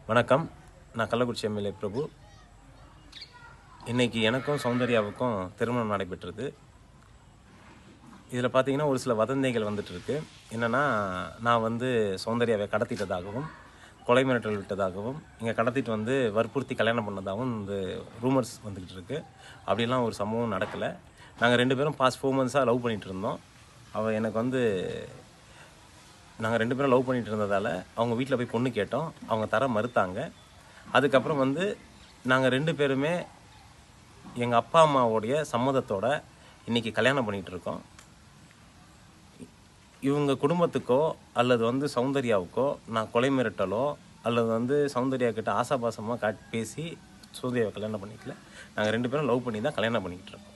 வணக்கம் நான் கள்ளக்குறிச்சி எம்எல்ஏ பிரபு இன்னைக்கு எனக்கும் சௌந்தர்யாவுக்கும் திருமணம் நடைபெற்றது இதில் பார்த்தீங்கன்னா ஒரு சில வதந்திகள் வந்துட்டு இருக்கு என்னன்னா நான் வந்து சௌந்தர்யாவை கடத்திட்டதாகவும் கொலை மிரட்டல் விட்டதாகவும் இங்கே கடத்திட்டு வந்து வற்புறுத்தி கல்யாணம் பண்ணதாகவும் இந்த ரூமர்ஸ் வந்துக்கிட்டு இருக்கு அப்படிலாம் ஒரு சம்பவம் நடக்கலை நாங்கள் ரெண்டு பேரும் பாஸ்ட் ஃபோர் மந்த்ஸாக லவ் பண்ணிட்டு இருந்தோம் அவள் எனக்கு வந்து நாங்கள் ரெண்டு பேரும் லவ் பண்ணிட்டு இருந்ததால் அவங்க வீட்டில் போய் பொண்ணு கேட்டோம் அவங்க தர மறுத்தாங்க அதுக்கப்புறம் வந்து நாங்கள் ரெண்டு பேருமே எங்கள் அப்பா அம்மாவுடைய சம்மதத்தோட இன்னைக்கு கல்யாணம் பண்ணிட்டு இருக்கோம் இவங்க குடும்பத்துக்கோ அல்லது வந்து சௌந்தர்யாவுக்கோ நான் கொலை மிரட்டலோ அல்லது வந்து சௌந்தர்யா கிட்ட ஆசாபாசமாக காட்டி பேசி சௌந்தர்யாவை கல்யாணம் பண்ணிக்கல நாங்கள் ரெண்டு பேரும் லவ் பண்ணி தான் கல்யாணம் பண்ணிக்கிட்டு இருக்கோம்